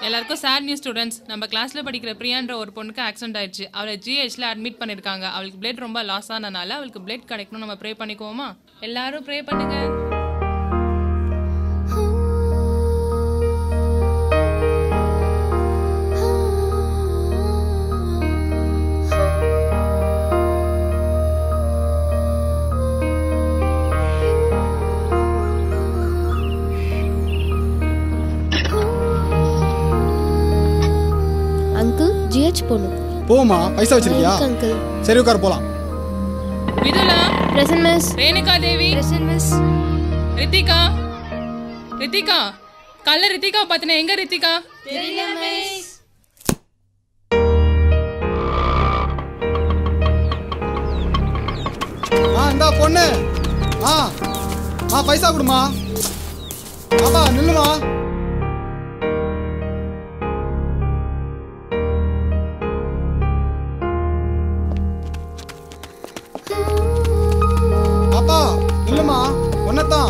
எல்லாருக்கும் sad news students நம்ம கிளாஸ்ல படிக்கிற பிரியான்ற ஒரு பொண்ணுக்கு ஆக்சிடென்ட் ஆயிடுச்சு அவளை ஜிஹெச்ல அட்மிட் பண்ணிருக்காங்க அவளுக்கு பிளட் ரொம்ப லாஸ் ஆனனால அவளுக்கு பிளட் கிடைக்கணும் நம்ம ப்ரே பண்ணிக்குவோமா எல்லாரும் ப்ரே பண்ணுங்க அங்கிள் ஜிஹெச் போகணும் போமா பைசா வச்சிருக்கியா இருக்கு அங்கிள் சரி உட்கார் போலாம் Vidula present miss Renuka Devi present miss Ritika Ritika கல்ல ரித்திகா பாத்தின எங்க ரித்திகா ஆ இந்தா பொண்ணு ஆ ஆ பைசா கொடுமா பாப்பா நில்லுமா பாப்பா நில்லுமா ஒன்னதான்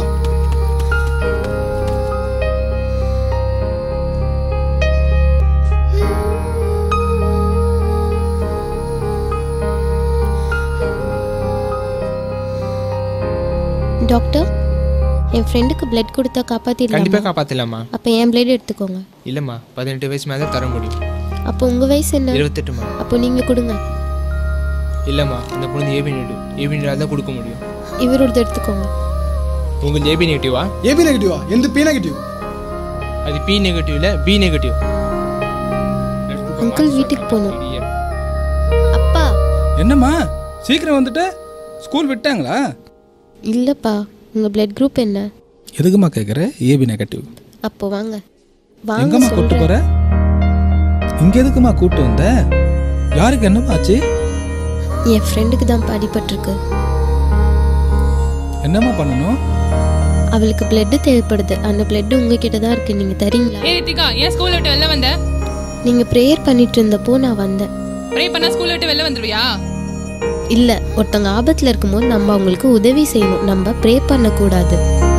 டாக்டர் என் ஃப்ரெண்டுக்கு பிளட் கொடுத்தா கண்டிப்பாக காப்பாற்றிடலாம் காப்பாற்றலாமா அப்போ என் பிளட் எடுத்துக்கோங்க இல்லைம்மா பதினெட்டு வயசு மேலே தர முடியும் அப்போ உங்கள் வயசு என்ன இருபத்தெட்டுமா அப்போ நீங்கள் கொடுங்க இல்லைம்மா அந்த பொண்ணு ஏபி நெகட்டிவ் ஏபி நெகட்டிவ் தான் கொடுக்க முடியும் இவரோடது எடுத்துக்கோங்க உங்களுக்கு ஏபி நெகட்டிவா ஏபி நெகட்டிவா எந்த பி நெகட்டிவ் அது பி நெகட்டிவ் இல்லை பி நெகட்டிவ் அங்கிள் வீட்டுக்கு போகணும் அப்பா என்னம்மா சீக்கிரம் வந்துட்டு ஸ்கூல் விட்டாங்களா இல்லைப்பா உங்கள் பிளட் குரூப் என்ன எதுக்குமா கேட்குற ஏபி நெகட்டிவ் அப்போ வாங்க வாங்க எங்கம்மா கூட்டு போற சொல்கிறேன் இங்க எதுக்குமா கூட்டு வந்த யாருக்கு என்னம்மா ஆச்சு என் ஃப்ரெண்டுக்கு தான் அடிபட்டிருக்கு என்னம்மா பண்ணணும் அவளுக்கு பிளட் தேவைப்படுது அந்த பிளட் உங்ககிட்ட தான் இருக்கு நீங்கள் தரீங்களா ஏ ரித்திகா ஏன் ஸ்கூல் விட்டு வெளில வந்த நீங்கள் ப்ரேயர் பண்ணிட்டு இருந்தப்போ நான் வந்தேன் ப்ரே பண்ணா ஸ்கூல் விட்டு வெளில வந்துருவியா இல்லை ஒருத்தவங்க ஆபத்தில் இருக்கும்போது நம்ம அவங்களுக்கு உதவி செய்யணும் நம்ம ப்ரே பண்ணக்கூடாது